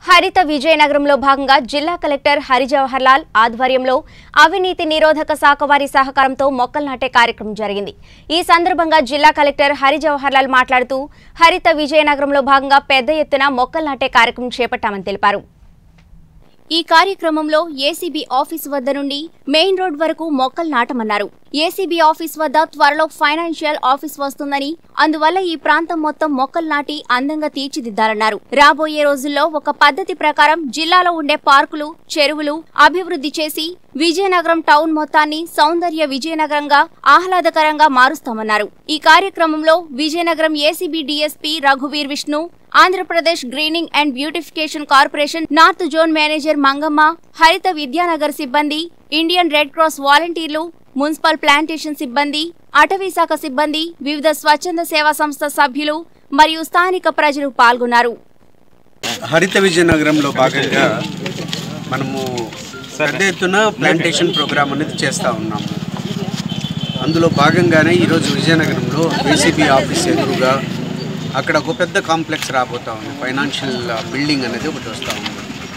హరిత విజయనగరంలో భాగంగా జిల్లా కలెక్టర్ హరిజవహర్ లాల్ ఆధ్వర్యంలో అవినీతి నిరోధక శాఖ వారి సహకారంతో మొక్కలు నాటే కార్యక్రమం జరిగింది ఈ సందర్భంగా జిల్లా కలెక్టర్ హరిజవహర్ లాల్ మాట్లాడుతూ హరిత విజయనగరంలో భాగంగా పెద్ద ఎత్తున మొక్కలు నాటే కార్యక్రమం చేపట్టామని తెలిపారు ఈ కార్యక్రమంలో ఏసీబీ ఆఫీస్ వద్ద నుండి మెయిన్ రోడ్ వరకు మొక్కలు నాటమన్నారు ఏసీబీ ఆఫీస్ వద్ద త్వరలో ఫైనాన్షియల్ ఆఫీస్ వస్తుందని అందువల్ల ఈ ప్రాంతం మొత్తం మొక్కలు నాటి అందంగా తీర్చిదిద్దాలన్నారు రాబోయే రోజుల్లో ఒక పద్ధతి ప్రకారం జిల్లాలో ఉండే పార్కులు చెరువులు అభివృద్ధి చేసి విజయనగరం టౌన్ మొత్తాన్ని సౌందర్య విజయనగరంగా ఆహ్లాదకరంగా మారుస్తామన్నారు ఈ కార్యక్రమంలో విజయనగరం ఏసీబీ డీఎస్పీ రఘువీర్ Vishnu Andhra Pradesh greening and beautification corporation north zone manager Mangamma Haritha Vidyanagar సిబ్బంది ఇండియన్ రెడ్ క్రాస్ వాలంటీర్లు మున్సిపల్ ప్లాంటేషన్ సిబ్బంది అటవీ శాఖ సిబ్బంది వివిధ స్వచ్ఛంద సేవా సంస్థ సభ్యులు మరియు స్థానిక ప్రజలు పాల్గొన్నారు హరిత విజయనగరంలో భాగంగా మనము పెద్ద ఎత్తున ప్లాంటేషన్ ప్రోగ్రామ్ అనేది చేస్తూ ఉన్నాము అందులో భాగంగానే ఈరోజు విజయనగరంలో ఏసీబీ ఆఫీస్ ఎదురుగా అక్కడ ఒక పెద్ద కాంప్లెక్స్ రాబోతా ఉంది ఫైనాన్షియల్ బిల్డింగ్ అనేది ఒకటి వస్తూ ఉంది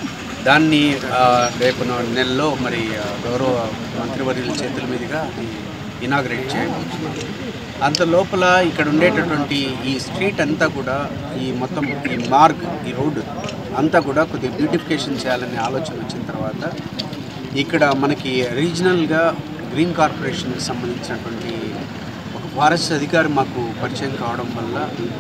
దాన్ని ఆ, రేపు నా- నెలలో మరి ఆ, గౌరవ మంత్రివర్యుల చేతుల మీదుగా ఇనాగ్రేట్ చేయబోతున్నాం అంత లోపల ఇక్కడ ఉండేటటువంటి ఈ స్ట్రీట్ అంతా కూడా ఈ మొత్తం ఈ మార్గ్ ఈ రోడ్డు అంతా కూడా కొద్దిగా బ్యూటిఫికేషన్ చేయాలనే ఆలోచన వచ్చిన తర్వాత ఇక్కడ మనకి రీజనల్గా గ్రీన్ కార్పొరేషన్కి సంబంధించినటువంటి ఒక ఫారెస్ట్ అధికారి మాకు పరిచయం కావడం వల్ల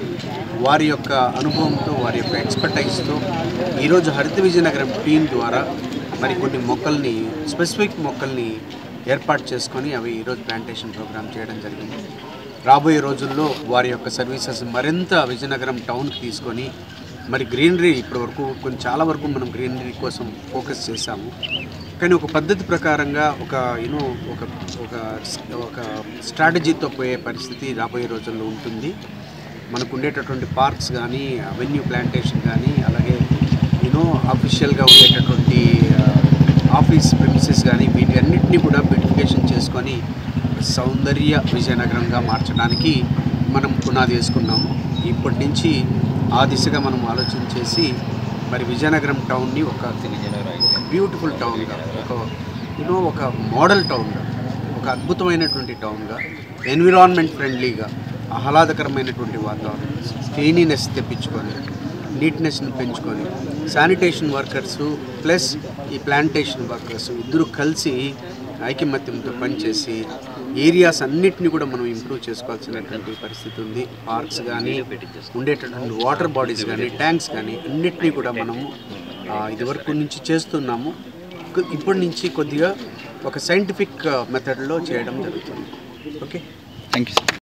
వారి యొక్క అనుభవంతో వారి యొక్క ఎక్స్పర్టైజ్తో ఈరోజు హరిత విజయనగరం టీం ద్వారా మరి కొన్ని మొక్కల్ని స్పెసిఫిక్ మొక్కల్ని ఏర్పాటు చేసుకొని అవి ఈరోజు ప్లాంటేషన్ ప్రోగ్రామ్ చేయడం జరిగింది రాబోయే రోజుల్లో వారి యొక్క సర్వీసెస్ మరింత విజయనగరం టౌన్కి తీసుకొని మరి గ్రీనరీ ఇప్పటి వరకు కొంచెం చాలా వరకు మనం గ్రీనరీ కోసం ఫోకస్ చేశాము కానీ ఒక పద్ధతి ప్రకారంగా ఒక యూనో ఒక ఒక ఒక స్ట్రాటజీతో పోయే పరిస్థితి రాబోయే రోజుల్లో ఉంటుంది మనకు ఉండేటటువంటి పార్క్స్ కానీ అవెన్యూ ప్లాంటేషన్ కానీ అలాగే యూనో అఫీషియల్గా ఉండేటటువంటి ఆ, ఆఫీస్ ప్రిమిసెస్ కానీ వీటి అన్నిటినీ కూడా బ్యూటిఫికేషన్ చేసుకొని సౌందర్య విజయనగరంగా మార్చడానికి మనం పునాది వేసుకున్నాము ఇప్పటి నుంచి ఆ దిశగా మనం ఆలోచన చేసి మరి విజయనగరం టౌన్ని ఒక ఒక బ్యూటిఫుల్ టౌన్గా ఒక యూనో ఒక మోడల్ టౌన్గా ఒక అద్భుతమైనటువంటి టౌన్గా ఎన్విరాన్మెంట్ ఫ్రెండ్లీగా ఆహ్లాదకరమైనటువంటి వాతావరణం క్లీనినెస్ తెప్పించుకొని నీట్నెస్ని పెంచుకొని శానిటేషన్ వర్కర్స్ ప్లస్ ఈ ప్లాంటేషన్ వర్కర్స్ ఇద్దరు కలిసి ఐకమత్యంతో పనిచేసి ఏరియాస్ అన్నిటిని కూడా మనం ఇంప్రూవ్ చేసుకోవాల్సినటువంటి పరిస్థితి ఉంది పార్క్స్ కానీ ఉండేటటువంటి వాటర్ బాడీస్ కానీ ట్యాంక్స్ కానీ అన్నిటినీ కూడా మనము ఆ, ఇదివరకు నుంచి చేస్తున్నాము కొ- ఇప్పటి నుంచి కొద్దిగా ఒక సైంటిఫిక్ మెథడ్లో చేయడం జరుగుతుంది ఓకే థ్యాంక్ యూ సార్